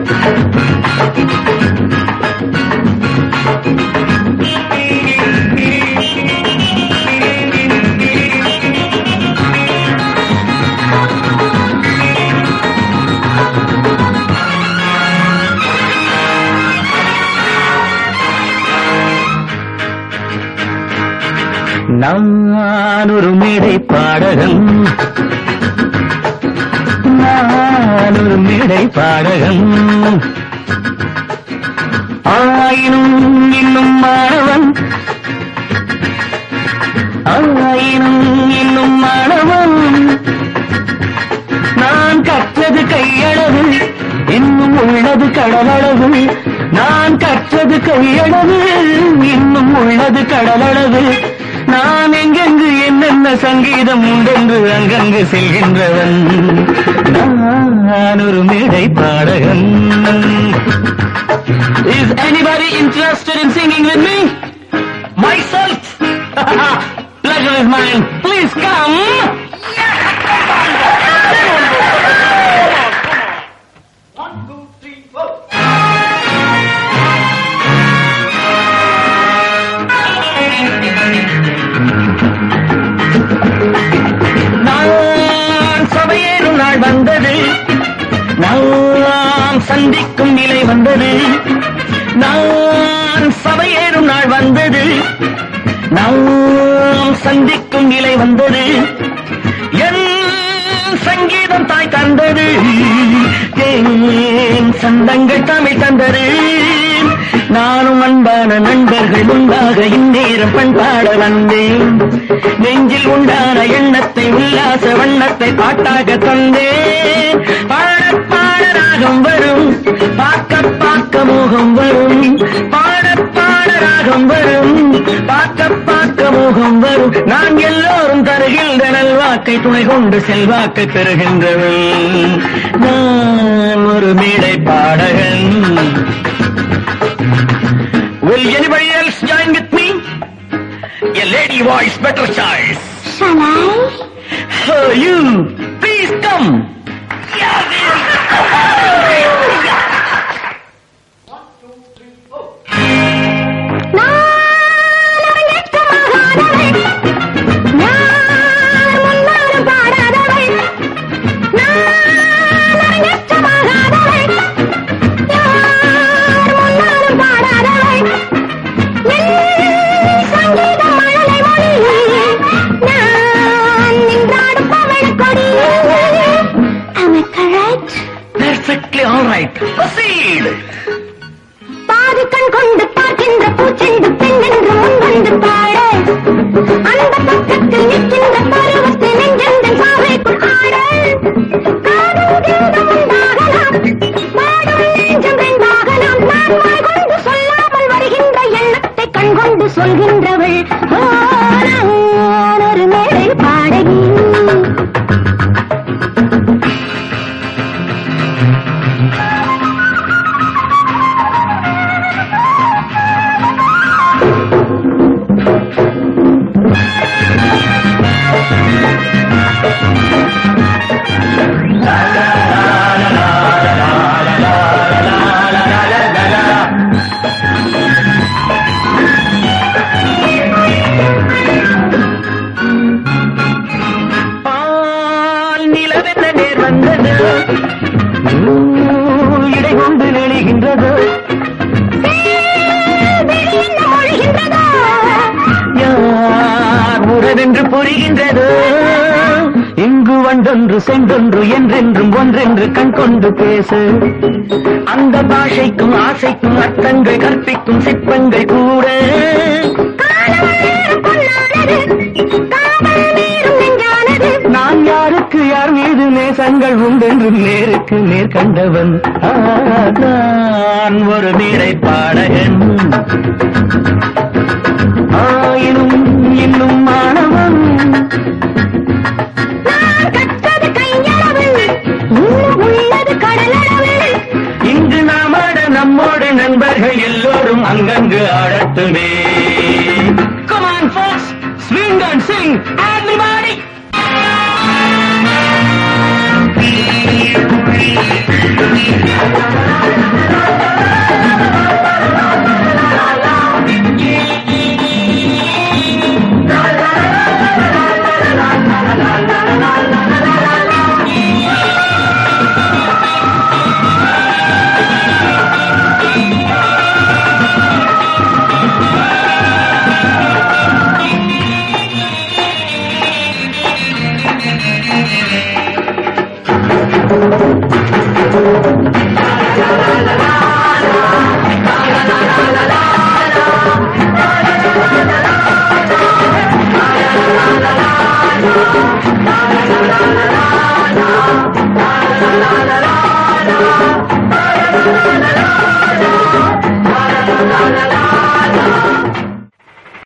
நான் ஒரு மேடை பாடகன் நான் ஒரு மேடை பாடகன் ஆயினும் இன்னும் மாணவன் ஆயினும் இன்னும் மாணவன் நான் கற்றது கையளவு இன்னும் உள்ளது கடலளவு நான் கற்றது கையளவு இன்னும் உள்ளது கடலளவு நான் எங்கெங்கு என்னென்ன சங்கீதம் உண்டென்று அங்கங்கு செல்கின்றவன் நான் ஒரு மேடை பாடகன் Is anybody interested in singing with me? Myself? Pleasure is mine. Please come. நான் சபையேறும் நாள் வந்தது நாம் சந்திக்கும் நிலை வந்தது நான் சபையேறும் நாள் வந்தது நாம் சந்திக்கும் நிலை வந்தது என் சங்கீதம் தாய் தந்தது ஏன் சந்தங்கள் தமிழ் தந்தது நானும் அன்பான நண்பர்கள் உண்டாக இந்நேரம் பண்பாட வந்தேன் நெஞ்சில் உண்டான எண்ணத்தை உல்லாச வண்ணத்தை பாட்டாக தந்தேன் பாட பாட ராகம் வரும் பார்க்க பார்க்க மோகம் வரும் பாட பாட ராகம் வரும் பார்க்க பார்க்க மோகம் வரும் நான் எல்லோரும் தருகின்ற நல்வாக்கை துணை கொண்டு செல்வாக்கை பெறுகின்றவன் நான் ஒரு மேடை பாடகன் Will anybody else join with me? A lady voice, better choice. Shall I? Oh, you, please come. நான் அரங்கேற்றமாகாதவள். யார் முன்னாலும் பாடாதவள். நான் அரங்கேற்றமாகாதவள். யார் முன்னாலும் பாடாதவள். என் சங்கீதம் மழலை மொழி. நான் நின்றாடும் பவழக்கொடி. Am I correct? Perfectly all right. Proceed. பாதி கண் கொண்டு பார்க்கின்ற பூச்செண்டு பெண் என்று முன் வந்து பாட அந்த பக்கத்தில் நிற்கின்ற பருவத்தை நெஞ்செந்தன் சாவைக்குள் ஆட காதல் கீதம் உண்டாகலாம் பாடும் நெஞ்சம் ரெண்டாகலாம் நான் வாய் கொண்டு சொல்லாமல் வருகின்ற எண்ணத்தை கண் கொண்டு சொல்கின்றவள் ஓ, நான் ஒரு மேடை பாடகி பால் நிலவென்ன நேர் வந்தது ஊ, இடை கொண்டு நெளிகின்றது என்ன மொழிகின்றதோ யார் உறவென்று புரிகின்றது இங்கு வண்டொன்று சென்றொன்று என்றென்றும் ஒன்றென்று கண் கொண்டு பேசு அந்த பாஷைக்கும் ஆசைக்கும் அர்த்தங்கள் கற்பிக்கும் சிற்பங்கள் கூட காலம் நேரம் பொன்னானது காவல் மீறும் நெஞ்சானது நான் யாருக்கு யார் மீது நேசங்கள் உண்டென்று நேருக்கு நேர் கண்டவன் ஆ, நான் ஒரு நீரை பாடகன் ஆயினும் இன்னும் மாணவன் நான் கற்றது கையளவு இன்னும் உள்ளது கடலளவு இங்கு நாம் ஆட நம்மோடு நண்பர்கள் எல்லோரும் அங்கங்கு ஆடட்டுமே Come on, folks, swing and sing, everybody! ஆ ஆட